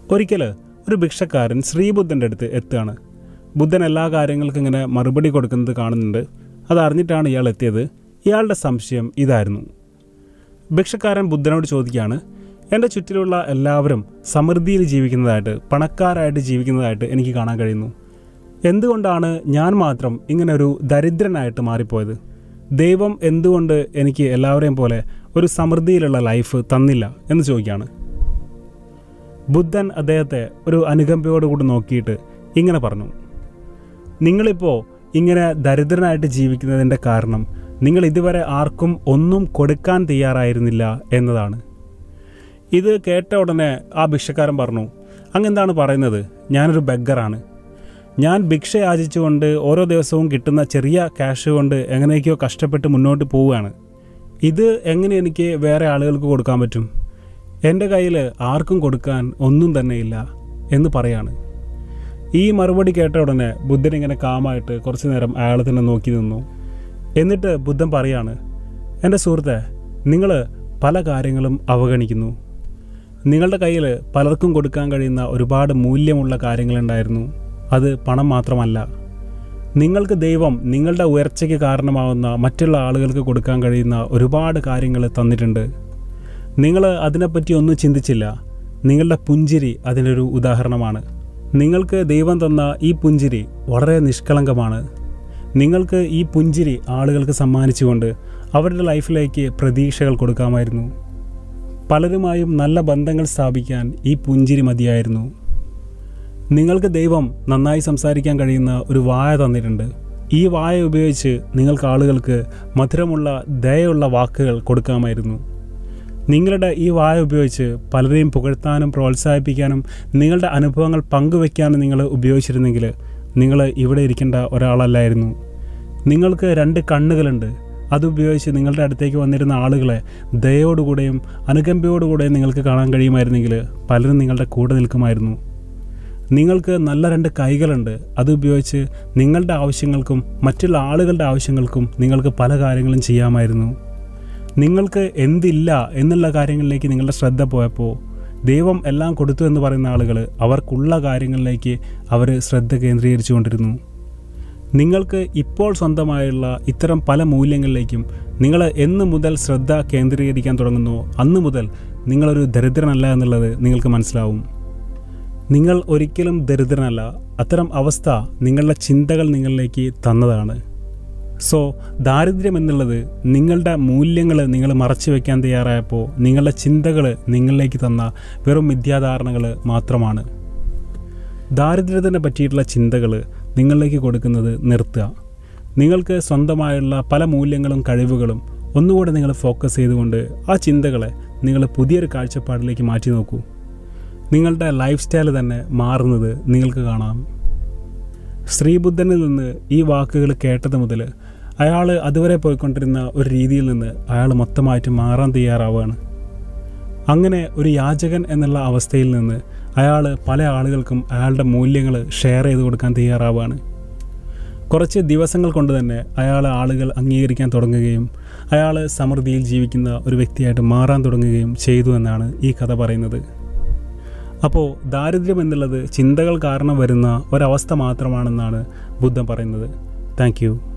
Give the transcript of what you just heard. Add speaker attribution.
Speaker 1: ഒരിക്കൽ ഒരു ഭിക്ഷക്കാരൻ ശ്രീബുദ്ധൻ്റെ അടുത്ത് എത്തുകയാണ് ബുദ്ധൻ എല്ലാ കാര്യങ്ങൾക്കും ഇങ്ങനെ മറുപടി കൊടുക്കുന്നത് കാണുന്നുണ്ട് അതറിഞ്ഞിട്ടാണ് ഇയാൾ എത്തിയത് ഇയാളുടെ സംശയം ഇതായിരുന്നു ഭിക്ഷക്കാരൻ ബുദ്ധനോട് ചോദിക്കുകയാണ് എൻ്റെ ചുറ്റിലുള്ള എല്ലാവരും സമൃദ്ധിയിൽ ജീവിക്കുന്നതായിട്ട് പണക്കാരായിട്ട് ജീവിക്കുന്നതായിട്ട് എനിക്ക് കാണാൻ കഴിയുന്നു എന്തുകൊണ്ടാണ് ഞാൻ മാത്രം ഇങ്ങനെ ഒരു ദരിദ്രനായിട്ട് മാറിപ്പോയത് ദൈവം എന്തുകൊണ്ട് എനിക്ക് എല്ലാവരെയും പോലെ ഒരു സമൃദ്ധിയിലുള്ള ലൈഫ് തന്നില്ല എന്ന് ചോദിക്കുകയാണ് ബുദ്ധൻ അദ്ദേഹത്തെ ഒരു അനുകമ്പയോടുകൂടി നോക്കിയിട്ട് ഇങ്ങനെ പറഞ്ഞു നിങ്ങളിപ്പോൾ ഇങ്ങനെ ദരിദ്രനായിട്ട് ജീവിക്കുന്നതിൻ്റെ കാരണം നിങ്ങൾ ഇതുവരെ ആർക്കും ഒന്നും കൊടുക്കാൻ തയ്യാറായിരുന്നില്ല എന്നതാണ് ഇത് കേട്ട ഉടനെ ആ ഭിക്ഷക്കാരൻ പറഞ്ഞു അങ്ങെന്താണ് പറയുന്നത് ഞാനൊരു ബെഗ്ഗറാണ് ഞാൻ ഭിക്ഷ യാചിച്ചുകൊണ്ട് ഓരോ ദിവസവും കിട്ടുന്ന ചെറിയ ക്യാഷ് കൊണ്ട് എങ്ങനെയൊക്കെയോ കഷ്ടപ്പെട്ട് മുന്നോട്ട് പോവുകയാണ് ഇത് എങ്ങനെ എനിക്ക് വേറെ ആളുകൾക്ക് കൊടുക്കാൻ പറ്റും എൻ്റെ കയ്യിൽ ആർക്കും കൊടുക്കാൻ ഒന്നും തന്നെയില്ല എന്ന് പറയാണ് ഈ മറുപടി കേട്ട ഉടനെ ബുദ്ധൻ ഇങ്ങനെ കാമായിട്ട് കുറച്ചു നേരം അയാളെ തന്നെ നോക്കി നിന്നു എന്നിട്ട് ബുദ്ധൻ പറയാണ് എൻ്റെ സുഹൃത്തെ നിങ്ങൾ പല കാര്യങ്ങളും അവഗണിക്കുന്നു നിങ്ങളുടെ കയ്യിൽ പലർക്കും കൊടുക്കാൻ കഴിയുന്ന ഒരുപാട് മൂല്യമുള്ള കാര്യങ്ങളുണ്ടായിരുന്നു അത് പണം മാത്രമല്ല നിങ്ങൾക്ക് ദൈവം നിങ്ങളുടെ ഉയർച്ചയ്ക്ക് കാരണമാവുന്ന മറ്റുള്ള ആളുകൾക്ക് കൊടുക്കാൻ കഴിയുന്ന ഒരുപാട് കാര്യങ്ങൾ തന്നിട്ടുണ്ട് നിങ്ങൾ അതിനെപ്പറ്റി ഒന്നും ചിന്തിച്ചില്ല നിങ്ങളുടെ പുഞ്ചിരി അതിനൊരു ഉദാഹരണമാണ് നിങ്ങൾക്ക് ദൈവം തന്ന ഈ പുഞ്ചിരി വളരെ നിഷ്കളങ്കമാണ് നിങ്ങൾക്ക് ഈ പുഞ്ചിരി ആളുകൾക്ക് സമ്മാനിച്ചുകൊണ്ട് അവരുടെ ലൈഫിലേക്ക് പ്രതീക്ഷകൾ കൊടുക്കാമായിരുന്നു പലരുമായും നല്ല ബന്ധങ്ങൾ സ്ഥാപിക്കാൻ ഈ പുഞ്ചിരി മതിയായിരുന്നു നിങ്ങൾക്ക് ദൈവം നന്നായി സംസാരിക്കാൻ കഴിയുന്ന ഒരു വായ തന്നിട്ടുണ്ട് ഈ വായ ഉപയോഗിച്ച് നിങ്ങൾക്ക് ആളുകൾക്ക് മധുരമുള്ള ദയുള്ള വാക്കുകൾ കൊടുക്കാമായിരുന്നു നിങ്ങളുടെ ഈ വായ ഉപയോഗിച്ച് പലരെയും പുകഴ്ത്താനും പ്രോത്സാഹിപ്പിക്കാനും നിങ്ങളുടെ അനുഭവങ്ങൾ പങ്കുവെക്കാനും നിങ്ങൾ ഉപയോഗിച്ചിരുന്നെങ്കിൽ നിങ്ങൾ ഇവിടെ ഇരിക്കേണ്ട ഒരാളല്ലായിരുന്നു നിങ്ങൾക്ക് രണ്ട് കണ്ണുകളുണ്ട് അതുപയോഗിച്ച് നിങ്ങളുടെ അടുത്തേക്ക് വന്നിരുന്ന ആളുകളെ ദയോടുകൂടെയും അനുകമ്പയോടുകൂടെയും നിങ്ങൾക്ക് കാണാൻ കഴിയുമായിരുന്നെങ്കിൽ പലരും നിങ്ങളുടെ കൂടെ നിൽക്കുമായിരുന്നു നിങ്ങൾക്ക് നല്ല രണ്ട് കൈകളുണ്ട് അതുപയോഗിച്ച് നിങ്ങളുടെ ആവശ്യങ്ങൾക്കും മറ്റുള്ള ആളുകളുടെ ആവശ്യങ്ങൾക്കും നിങ്ങൾക്ക് പല കാര്യങ്ങളും ചെയ്യാമായിരുന്നു നിങ്ങൾക്ക് എന്തില്ല എന്നുള്ള കാര്യങ്ങളിലേക്ക് നിങ്ങളുടെ ശ്രദ്ധ പോയപ്പോൾ ദൈവം എല്ലാം കൊടുത്തു എന്ന് പറയുന്ന ആളുകൾ അവർക്കുള്ള കാര്യങ്ങളിലേക്ക് അവർ ശ്രദ്ധ കേന്ദ്രീകരിച്ചുകൊണ്ടിരുന്നു നിങ്ങൾക്ക് ഇപ്പോൾ സ്വന്തമായുള്ള ഇത്തരം പല മൂല്യങ്ങളിലേക്കും നിങ്ങൾ എന്ന് മുതൽ ശ്രദ്ധ കേന്ദ്രീകരിക്കാൻ തുടങ്ങുന്നു അന്ന് മുതൽ നിങ്ങളൊരു ദരിദ്രനല്ല എന്നുള്ളത് നിങ്ങൾക്ക് മനസ്സിലാവും നിങ്ങൾ ഒരിക്കലും ദരിദ്രനല്ല അത്തരം അവസ്ഥ നിങ്ങളുടെ ചിന്തകൾ നിങ്ങളിലേക്ക് തന്നതാണ് സോ ദാരിദ്ര്യം എന്നുള്ളത് നിങ്ങളുടെ മൂല്യങ്ങൾ നിങ്ങൾ മറച്ചു വയ്ക്കാൻ തയ്യാറായപ്പോൾ നിങ്ങളുടെ ചിന്തകൾ നിങ്ങളിലേക്ക് തന്ന വെറും മിഥ്യാധാരണകൾ മാത്രമാണ് ദാരിദ്ര്യത്തിനെ പറ്റിയിട്ടുള്ള ചിന്തകൾ നിങ്ങളിലേക്ക് കൊടുക്കുന്നത് നിർത്തുക നിങ്ങൾക്ക് സ്വന്തമായുള്ള പല മൂല്യങ്ങളും കഴിവുകളും ഒന്നുകൂടെ നിങ്ങൾ ഫോക്കസ് ചെയ്തുകൊണ്ട് ആ ചിന്തകളെ നിങ്ങൾ പുതിയൊരു കാഴ്ചപ്പാടിലേക്ക് മാറ്റി നോക്കൂ നിങ്ങളുടെ ലൈഫ് സ്റ്റൈൽ തന്നെ മാറുന്നത് നിങ്ങൾക്ക് കാണാം ശ്രീബുദ്ധനിൽ നിന്ന് ഈ വാക്കുകൾ കേട്ടത് മുതൽ അയാൾ അതുവരെ പോയിക്കൊണ്ടിരുന്ന ഒരു രീതിയിൽ നിന്ന് അയാൾ മൊത്തമായിട്ട് മാറാൻ തയ്യാറാവുകയാണ് അങ്ങനെ ഒരു യാചകൻ എന്നുള്ള അവസ്ഥയിൽ നിന്ന് അയാൾ പല ആളുകൾക്കും അയാളുടെ മൂല്യങ്ങൾ ഷെയർ ചെയ്ത് കൊടുക്കാൻ തയ്യാറാവുകയാണ് കുറച്ച് ദിവസങ്ങൾ കൊണ്ട് തന്നെ അയാൾ ആളുകൾ അംഗീകരിക്കാൻ തുടങ്ങുകയും അയാൾ സമൃദ്ധിയിൽ ജീവിക്കുന്ന ഒരു വ്യക്തിയായിട്ട് മാറാൻ തുടങ്ങുകയും ചെയ്തു എന്നാണ് ഈ കഥ പറയുന്നത് അപ്പോൾ ദാരിദ്ര്യം എന്നുള്ളത് ചിന്തകൾ കാരണം വരുന്ന ഒരവസ്ഥ മാത്രമാണെന്നാണ് ബുദ്ധൻ പറയുന്നത് താങ്ക്